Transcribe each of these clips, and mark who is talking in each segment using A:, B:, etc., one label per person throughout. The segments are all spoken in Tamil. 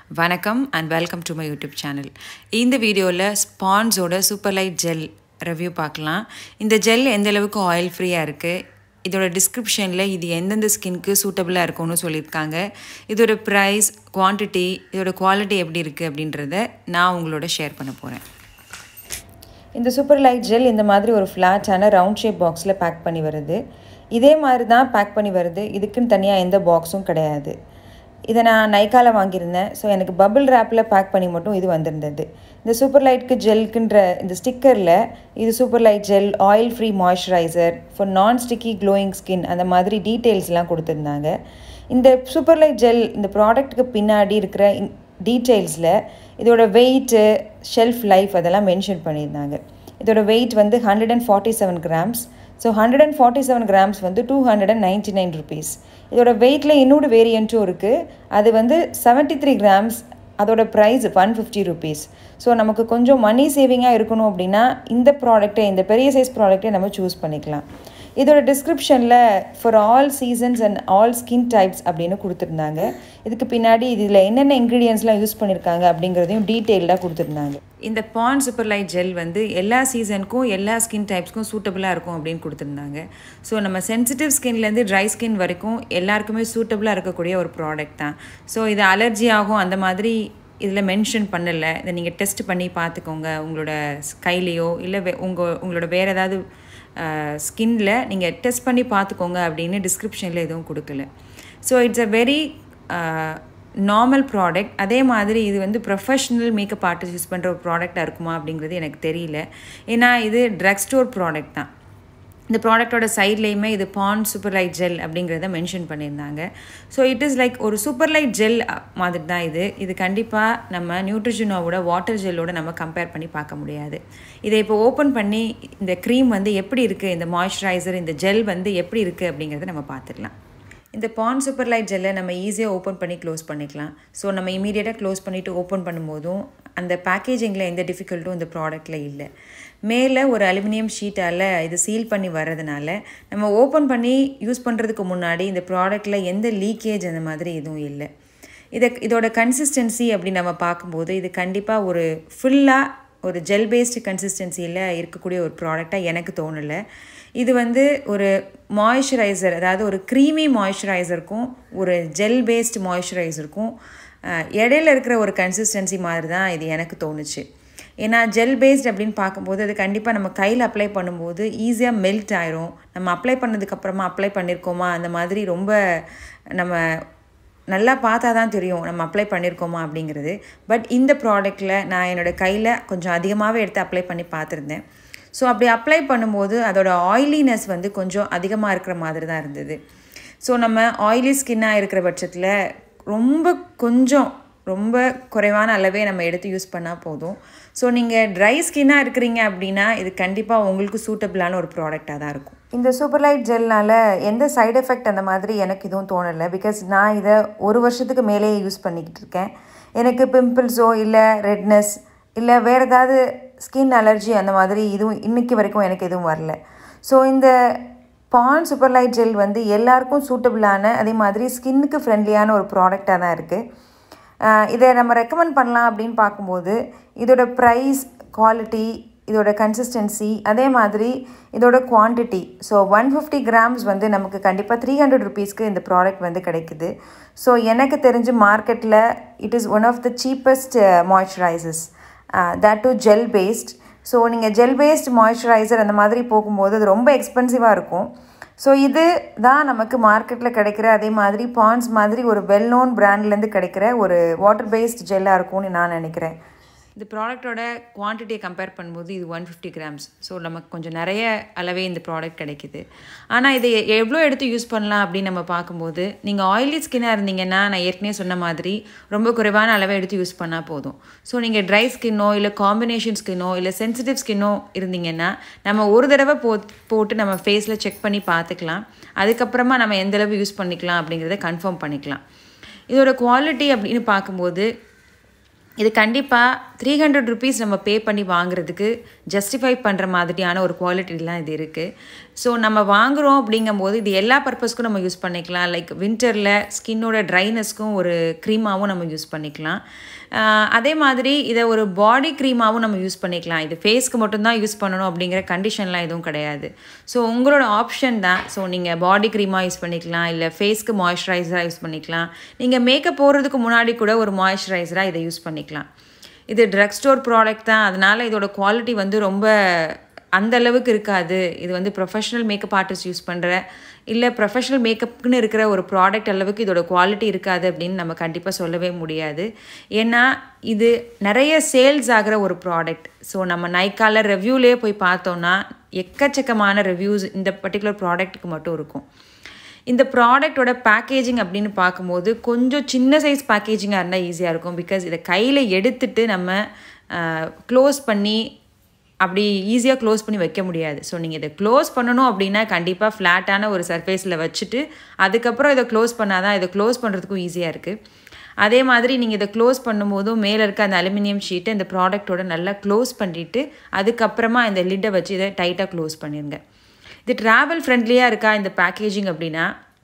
A: வணக்கம் and welcome to my YouTube channel இந்த வீடியோவில் ஸ்பான்ஸோட சூப்பர் லைட் ஜெல் ரிவ்யூ பார்க்கலாம் இந்த ஜெல் எந்த அளவுக்கு ஆயில் ஃப்ரீயாக இருக்குது இதோட டிஸ்கிரிப்ஷனில் இது எந்தெந்த ஸ்கின்க்கு சூட்டபிளாக இருக்கும்னு சொல்லியிருக்காங்க இதோட ப்ரைஸ் குவான்டிட்டி இதோட குவாலிட்டி எப்படி இருக்குது அப்படின்றத நான் உங்களோட ஷேர் பண்ண போகிறேன்
B: இந்த சூப்பர் லைட் ஜெல் இந்த மாதிரி ஒரு ஃப்ளாட்டான ரவுண்ட் ஷேப் பாக்ஸில் பேக் பண்ணி வருது இதே மாதிரி தான் பேக் பண்ணி வருது இதுக்குன்னு தனியாக எந்த பாக்ஸும் கிடையாது இதை நான் நைக்காவில் வாங்கியிருந்தேன் ஸோ எனக்கு பபிள் ரேப்பில் பேக் பண்ணி மட்டும் இது வந்திருந்தது இந்த சூப்பர் லைட்க்கு ஜெல்க்குன்ற இந்த ஸ்டிக்கரில் இது super light gel oil free moisturiser for non sticky glowing skin அந்த மாதிரி டீட்டெயில்ஸ்லாம் கொடுத்துருந்தாங்க இந்த சூப்பர் லைட் ஜெல் இந்த ப்ராடக்ட்டுக்கு பின்னாடி இருக்கிற டீட்டெயில்ஸில் இதோட வெயிட்டு ஷெல்ஃப் லைஃப் அதெல்லாம் மென்ஷன் பண்ணியிருந்தாங்க இதோட வெயிட் வந்து hundred and forty seven grams so hundred and forty seven grams வந்து two hundred and ninety nine rupees இதோட வெயிட்டில் இன்னொரு வேரியண்ட்டும் இருக்குது அது வந்து செவன்ட்டி த்ரீ கிராம்ஸ் அதோட price one fifty rupees so நமக்கு கொஞ்சம் மணி சேவிங்காக இருக்கணும் அப்படின்னா இந்த ப்ராடக்ட்டை இந்த பெரிய சைஸ் ப்ராடக்ட்டை நம்ம சூஸ் பண்ணிக்கலாம் இதோட டிஸ்கிரிப்ஷனில் for all seasons and all skin types அப்படின்னு கொடுத்துருந்தாங்க இதுக்கு பின்னாடி இதில் என்னென்ன இன்க்ரீடியன்ஸ்லாம் யூஸ் பண்ணியிருக்காங்க அப்படிங்கிறதையும் டீட்டெயில்டாக கொடுத்துருந்தாங்க
A: இந்த பான் சூப்பர் லைட் ஜெல் வந்து எல்லா சீசனுக்கும் எல்லா ஸ்கின் டைப்ஸ்க்கும் சூட்டபிளாக இருக்கும் அப்படின்னு கொடுத்துருந்தாங்க ஸோ நம்ம சென்சிட்டிவ் ஸ்கின்லேருந்து ட்ரை ஸ்கின் வரைக்கும் எல்லாருக்குமே சூட்டபிளாக இருக்கக்கூடிய ஒரு ப்ராடக்ட் தான் ஸோ இது அலர்ஜி ஆகும் அந்த மாதிரி இதில் மென்ஷன் பண்ணலை இதை நீங்கள் டெஸ்ட் பண்ணி பார்த்துக்கோங்க உங்களோட கையிலையோ இல்லை வே உங்கள் உங்களோட வேறு ஏதாவது ஸ்கின்னில் நீங்கள் டெஸ்ட் பண்ணி பார்த்துக்கோங்க அப்படின்னு டிஸ்கிரிப்ஷனில் எதுவும் கொடுக்கல so it's a very normal product அதே மாதிரி இது வந்து ப்ரொஃபஷ்னல் மேக்கப் ஆர்டிஸ்ட் யூஸ் பண்ணுற ஒரு ப்ராடக்டாக இருக்குமா அப்படிங்கிறது எனக்கு தெரியல ஏன்னா இது ட்ரக் ஸ்டோர் ப்ராடக்ட் தான் இந்த ப்ராடக்டோட சைட்லேயுமே இது பான் சூப்பர் லைட் ஜெல் அப்படிங்கிறத மென்ஷன் பண்ணியிருந்தாங்க ஸோ இட் இஸ் லைக் ஒரு சூப்பர் லைட் ஜெல் மாதிரி தான் இது இது கண்டிப்பாக நம்ம நியூட்ரிஷனோட வாட்டர் ஜெல்லோட நம்ம கம்பேர் பண்ணி பார்க்க முடியாது இதை இப்போ ஓப்பன் பண்ணி இந்த க்ரீம் வந்து எப்படி இருக்குது இந்த மாய்ஸ்சரைசர் இந்த ஜெல் வந்து எப்படி இருக்குது அப்படிங்கிறத நம்ம பார்த்துக்கலாம் இந்த பான் சூப்பர் லைட் ஜெல்லை நம்ம ஈஸியாக ஓப்பன் பண்ணி க்ளோஸ் பண்ணிக்கலாம் ஸோ நம்ம இமீடியட்டாக க்ளோஸ் பண்ணிவிட்டு ஓப்பன் பண்ணும்போதும் அந்த பேக்கேஜிங்கில் எந்த டிஃபிகல்ட்டும் இந்த ப்ராடக்ட்டில் இல்லை மேலே ஒரு அலுமினியம் ஷீட்டால் இது சீல் பண்ணி வர்றதுனால நம்ம ஓப்பன் பண்ணி யூஸ் பண்ணுறதுக்கு முன்னாடி இந்த ப்ராடக்ட்டில் எந்த லீக்கேஜ் அந்த மாதிரி எதுவும் இல்லை இதை இதோட கன்சிஸ்டன்சி அப்படி நம்ம பார்க்கும்போது இது கண்டிப்பாக ஒரு ஃபுல்லாக ஒரு ஜெல் பேஸ்டு கன்சிஸ்டன்சியில் இருக்கக்கூடிய ஒரு ப்ராடக்டாக எனக்கு தோணலை இது வந்து ஒரு மாய்ஸ்சரைசர் அதாவது ஒரு க்ரீமி மாய்ஸ்சரைசருக்கும் ஒரு ஜெல் பேஸ்டு மாய்ஸ்சரைசருக்கும் இடையில இருக்கிற ஒரு கன்சிஸ்டன்சி மாதிரி தான் இது எனக்கு தோணுச்சு ஏன்னா ஜெல் பேஸ்ட் அப்படின்னு பார்க்கும்போது அது கண்டிப்பாக நம்ம கையில் அப்ளை பண்ணும்போது ஈஸியாக மெல்ட் ஆயிரும் நம்ம அப்ளை பண்ணதுக்கப்புறமா அப்ளை பண்ணியிருக்கோமா அந்த மாதிரி ரொம்ப நம்ம நல்லா பார்த்தா தான் தெரியும் நம்ம அப்ளை பண்ணியிருக்கோமா அப்படிங்கிறது பட் இந்த ப்ராடக்டில் நான் என்னோடய கையில் கொஞ்சம் அதிகமாகவே எடுத்து அப்ளை பண்ணி பார்த்துருந்தேன் ஸோ அப்படி அப்ளை பண்ணும்போது அதோட ஆயிலினஸ் வந்து கொஞ்சம் அதிகமாக இருக்கிற மாதிரி தான் இருந்தது ஸோ நம்ம ஆயிலி ஸ்கின்னாக இருக்கிற பட்சத்தில் ரொம்ப கொஞ்சம் ரொம்ப குறைவான அளவே நம்ம எடுத்து யூஸ் பண்ணால் போதும் ஸோ நீங்கள் ட்ரை ஸ்கின்னாக இருக்கிறீங்க அப்படின்னா இது கண்டிப்பாக உங்களுக்கு சூட்டபிளான ஒரு ப்ராடக்டாக தான் இருக்கும்
B: இந்த சூப்பர் லைட் ஜெல்னால் எந்த சைடு எஃபெக்ட் அந்த மாதிரி எனக்கு எதுவும் தோணலை பிகாஸ் நான் இதை ஒரு வருஷத்துக்கு மேலேயே யூஸ் பண்ணிக்கிட்டு இருக்கேன் எனக்கு பிம்பிள்ஸோ இல்லை ரெட்னஸ் இல்லை வேறு ஏதாவது ஸ்கின் அலர்ஜி அந்த மாதிரி இதுவும் இன்றைக்கி வரைக்கும் எனக்கு எதுவும் வரல ஸோ இந்த பான் சூப்பர் லைட் ஜெல் வந்து எல்லாருக்கும் சூட்டபிளான அதே மாதிரி ஸ்கின்னுக்கு ஃப்ரெண்ட்லியான ஒரு ப்ராடக்டாக தான் இருக்குது இதை நம்ம ரெக்கமெண்ட் பண்ணலாம் அப்படின்னு பார்க்கும்போது இதோட ப்ரைஸ் குவாலிட்டி இதோட கன்சிஸ்டன்சி அதே மாதிரி இதோட quantity so one fifty grams வந்து நமக்கு கண்டிப்பாக த்ரீ ஹண்ட்ரட் ருபீஸ்க்கு இந்த ப்ராடக்ட் வந்து கிடைக்குது ஸோ எனக்கு தெரிஞ்சு மார்க்கெட்டில் it is one of the cheapest moisturisers that to gel paste so நீங்கள் ஜெல் பேஸ்ட் மாய்ஸ்சரைசர் அந்த மாதிரி போகும்போது அது ரொம்ப எக்ஸ்பென்சிவாக இருக்கும் ஸோ இது தான் நமக்கு மார்க்கெட்டில் கிடைக்கிற அதே மாதிரி பான்ஸ் மாதிரி ஒரு வெல் நோன் பிராண்ட்லேருந்து கிடைக்கிற ஒரு வாட்டர் பேஸ்ட் ஜெல்லாக இருக்கும்னு நான் நினைக்கிறேன்
A: இந்த ப்ராடக்டோட குவான்டிட்டியை கம்பேர் பண்ணும்போது இது ஒன் ஃபிஃப்டி கிராம்ஸ் ஸோ நமக்கு கொஞ்சம் நிறைய அளவே இந்த ப்ராடக்ட் கிடைக்கிது ஆனால் இதை எவ்வளோ எடுத்து யூஸ் பண்ணலாம் அப்படின்னு நம்ம பார்க்கும்போது நீங்கள் ஆயிலி ஸ்கின்னாக இருந்தீங்கன்னா நான் ஏற்கனவே சொன்ன மாதிரி ரொம்ப குறைவான அளவை எடுத்து யூஸ் பண்ணால் போதும் ஸோ நீங்கள் ட்ரை ஸ்கின்னோ இல்லை காம்பினேஷன் ஸ்கின்னோ இல்லை சென்சிட்டிவ் ஸ்கின்னோ இருந்தீங்கன்னா நம்ம ஒரு தடவை போ போட்டு நம்ம ஃபேஸில் செக் பண்ணி பார்த்துக்கலாம் அதுக்கப்புறமா நம்ம எந்தளவு யூஸ் பண்ணிக்கலாம் அப்படிங்கிறத கன்ஃபார்ம் பண்ணிக்கலாம் இதோட குவாலிட்டி அப்படின்னு பார்க்கும்போது இது கண்டிப்பாக த்ரீ ஹண்ட்ரட் ருபீஸ் நம்ம பே பண்ணி வாங்குறதுக்கு ஜஸ்டிஃபை பண்ணுற மாதிரியான ஒரு குவாலிட்டிலாம் இது இருக்குது ஸோ நம்ம வாங்குகிறோம் அப்படிங்கும்போது இது எல்லா பர்பஸ்க்கும் நம்ம யூஸ் பண்ணிக்கலாம் லைக் வின்டரில் ஸ்கின்னோட ட்ரைனஸ்க்கும் ஒரு க்ரீமாகவும் நம்ம யூஸ் பண்ணிக்கலாம் அதே மாதிரி இதை ஒரு பாடி க்ரீமாகவும் நம்ம யூஸ் பண்ணிக்கலாம் இது ஃபேஸ்க்கு மட்டும்தான் யூஸ் பண்ணணும் அப்படிங்கிற கண்டிஷன்லாம் எதுவும் கிடையாது ஸோ உங்களோட ஆப்ஷன் தான் ஸோ நீங்கள் பாடி க்ரீமாக யூஸ் பண்ணிக்கலாம் இல்லை ஃபேஸ்க்கு மாய்ஸ்சரைசராக யூஸ் பண்ணிக்கலாம் நீங்கள் மேக்கப் போடுறதுக்கு முன்னாடி கூட ஒரு மாய்ஸ்சரைசராக இதை யூஸ் பண்ணிக்கலாம் இது ட்ரக் ஸ்டோர் ப்ராடக்ட் தான் அதனால் இதோட குவாலிட்டி வந்து ரொம்ப அந்த அளவுக்கு இருக்காது இது வந்து ப்ரொஃபஷனல் மேக்கப் ஆர்டிஸ்ட் யூஸ் பண்ணுற இல்லை ப்ரொஃபஷனல் மேக்கப்னு இருக்கிற ஒரு ப்ராடக்ட் அளவுக்கு இதோட குவாலிட்டி இருக்காது அப்படின்னு நம்ம கண்டிப்பாக சொல்லவே முடியாது ஏன்னா இது நிறைய சேல்ஸ் ஆகிற ஒரு ப்ராடக்ட் ஸோ நம்ம நைக்கால ரிவ்யூலே போய் பார்த்தோன்னா எக்கச்சக்கமான ரிவ்யூஸ் இந்த பர்டிகுலர் ப்ராடக்ட்டுக்கு மட்டும் இருக்கும் இந்த ப்ராடக்டோட பேக்கேஜிங் அப்படின்னு பார்க்கும்போது கொஞ்சம் சின்ன சைஸ் பேக்கேஜிங்காக இருந்தால் ஈஸியாக இருக்கும் பிகாஸ் இதை கையில் எடுத்துட்டு நம்ம க்ளோஸ் பண்ணி அப்படி ஈஸியாக க்ளோஸ் பண்ணி வைக்க முடியாது ஸோ நீங்கள் இதை க்ளோஸ் பண்ணணும் அப்படின்னா கண்டிப்பாக ஃப்ளாட்டான ஒரு சர்ஃபேஸில் வச்சுட்டு அதுக்கப்புறம் இதை க்ளோஸ் பண்ணால் தான் இதை க்ளோஸ் பண்ணுறதுக்கும் ஈஸியாக இருக்குது அதே மாதிரி நீங்கள் இதை க்ளோஸ் பண்ணும்போதும் மேலே இருக்க அந்த அலுமினியம் ஷீட்டை இந்த ப்ராடக்ட்டோட நல்லா க்ளோஸ் பண்ணிவிட்டு அதுக்கப்புறமா இந்த லிட்டை வச்சு இதை டைட்டாக க்ளோஸ் பண்ணிடுங்க இது ட்ராவல் ஃப்ரெண்ட்லியாக இருக்கா இந்த பேக்கேஜிங் அப்படின்னா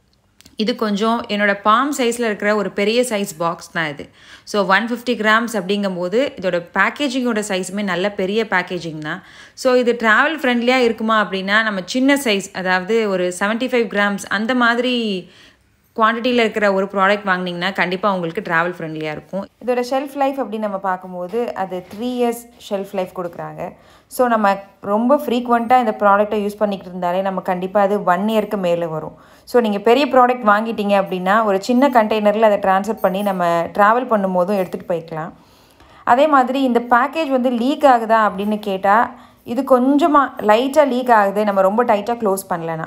A: இது கொஞ்சம் என்னோடய பாம் சைஸில் இருக்கிற ஒரு பெரிய சைஸ் பாக்ஸ் தான் இது ஸோ ஒன் ஃபிஃப்டி கிராம்ஸ் அப்படிங்கும்போது இதோட பேக்கேஜிங்கோட சைஸுமே நல்ல பெரிய பேக்கேஜிங் தான் ஸோ இது ட்ராவல் ஃப்ரெண்ட்லியாக இருக்குமா அப்படின்னா நம்ம சின்ன சைஸ் அதாவது ஒரு செவன்ட்டி ஃபைவ் கிராம்ஸ் அந்த மாதிரி குவான்டிட்டியில் இருக்கிற ஒரு ப்ராடக்ட் வாங்கினீங்கன்னா கண்டிப்பாக உங்களுக்கு ட்ராவல் ஃப்ரெண்ட்லியாக இருக்கும்
B: இதோட ஷெல்ஃப் லைஃப் அப்படின்னு நம்ம பார்க்கும்போது அது த்ரீ இயர்ஸ் ஷெல்ஃப் லைஃப் கொடுக்குறாங்க ஸோ நம்ம ரொம்ப ஃப்ரீக்வெண்ட்டாக இந்த ப்ராடக்ட்டை யூஸ் பண்ணிக்கிட்டு இருந்தாலே நம்ம கண்டிப்பாக அது ஒன் இயருக்கு மேலே வரும் ஸோ நீங்கள் பெரிய ப்ராடக்ட் வாங்கிட்டீங்க அப்படின்னா ஒரு சின்ன கண்டெய்னரில் அதை ட்ரான்ஸ்ஃபர் பண்ணி நம்ம ட்ராவல் பண்ணும்போதும் எடுத்துகிட்டு போய்க்கலாம் அதே மாதிரி இந்த பேக்கேஜ் வந்து லீக் ஆகுதா அப்படின்னு கேட்டால் இது கொஞ்சமாக லைட்டாக லீக் ஆகுது நம்ம ரொம்ப டைட்டாக க்ளோஸ் பண்ணலனா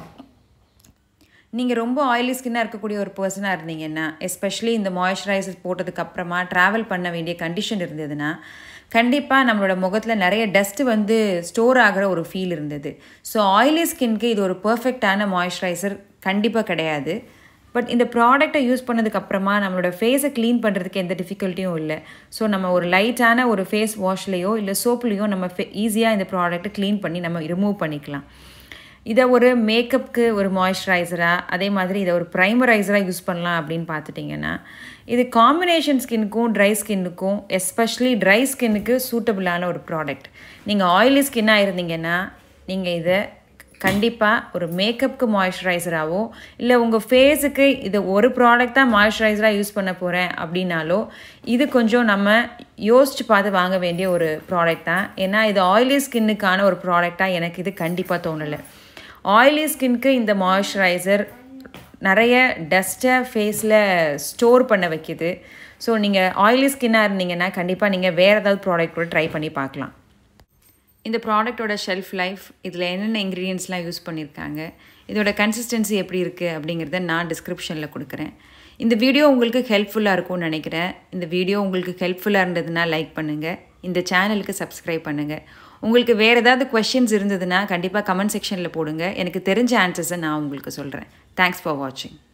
A: நீங்கள் ரொம்ப ஆயிலி ஸ்கின்னாக இருக்கக்கூடிய ஒரு பர்சனாக இருந்தீங்கன்னா எஸ்பெஷலி இந்த மாய்ஸ்சரைசர் போட்டதுக்கு அப்புறமா ட்ராவல் பண்ண வேண்டிய கண்டிஷன் இருந்ததுன்னா கண்டிப்பாக நம்மளோட முகத்தில் நிறைய டஸ்ட்டு வந்து ஸ்டோர் ஆகிற ஒரு ஃபீல் இருந்தது ஸோ ஆயிலி ஸ்கின்க்கு இது ஒரு பர்ஃபெக்டான மாய்ஸ்சரைசர் கண்டிப்பாக கிடையாது பட் இந்த ப்ராடக்டை யூஸ் பண்ணதுக்கப்புறமா நம்மளோட ஃபேஸை க்ளீன் பண்ணுறதுக்கு எந்த டிஃபிகல்ட்டியும் இல்லை ஸோ நம்ம ஒரு லைட்டான ஒரு ஃபேஸ் வாஷ்லேயோ இல்லை சோப்லேயோ நம்ம ஃபே ஈஸியாக இந்த ப்ராடக்ட்டை க்ளீன் பண்ணி நம்ம ரிமூவ் பண்ணிக்கலாம் இதை ஒரு மேக்கப்புக்கு ஒரு மாய்ஸ்சரைசராக அதே மாதிரி இதை ஒரு ப்ரைமரைசராக யூஸ் பண்ணலாம் அப்படின்னு பார்த்துட்டிங்கன்னா இது காம்பினேஷன் ஸ்கின்னுக்கும் ட்ரை ஸ்கின்னுக்கும் எஸ்பெஷலி ட்ரை ஸ்கின்னுக்கு சூட்டபிளான ஒரு ப்ராடக்ட் நீங்கள் ஆயிலி ஸ்கின்னாக இருந்தீங்கன்னா நீங்கள் இதை கண்டிப்பாக ஒரு மேக்கப்புக்கு மாய்ஸ்சரைசராகவோ இல்லை உங்கள் ஃபேஸுக்கு இது ஒரு ப்ராடக்ட் தான் மாய்ஸ்சரைசராக யூஸ் பண்ண போகிறேன் அப்படின்னாலோ இது கொஞ்சம் நம்ம யோசிச்சு பார்த்து வாங்க வேண்டிய ஒரு ப்ராடக்ட் தான் ஏன்னா இது ஆயிலி ஸ்கின்னுக்கான ஒரு ப்ராடக்டாக எனக்கு இது கண்டிப்பாக தோணலை ஆயிலி ஸ்கின்க்கு இந்த மாய்ஸ்சரைசர் நிறைய டஸ்ட்டை ஃபேஸில் ஸ்டோர் பண்ண வைக்கிது ஸோ நீங்கள் ஆயிலி ஸ்கின்னாக இருந்தீங்கன்னா கண்டிப்பாக நீங்கள் வேறு ஏதாவது ப்ராடக்ட் கூட ட்ரை பண்ணி பார்க்கலாம் இந்த ப்ராடக்டோட ஷெல்ஃப் லைஃப் இதில் என்னென்ன இன்க்ரீடியன்ஸ்லாம் யூஸ் பண்ணியிருக்காங்க இதோட கன்சிஸ்டன்சி எப்படி இருக்குது அப்படிங்கிறத நான் டிஸ்கிரிப்ஷனில் கொடுக்குறேன் இந்த வீடியோ உங்களுக்கு ஹெல்ப்ஃபுல்லாக இருக்கும்னு நினைக்கிறேன் இந்த வீடியோ உங்களுக்கு ஹெல்ப்ஃபுல்லாக இருந்ததுன்னா லைக் பண்ணுங்கள் இந்த சேனலுக்கு சப்ஸ்கிரைப் பண்ணுங்கள் உங்களுக்கு வேறு ஏதாவது கொஷின்ஸ் இருந்ததுன்னா கண்டிப்பாக கமெண்ட் செக்ஷனில் போடுங்க எனக்கு தெரிஞ்ச ஆன்சர்ஸை நான் உங்களுக்கு சொல்கிறேன் தேங்க்ஸ் ஃபார் வாட்சிங்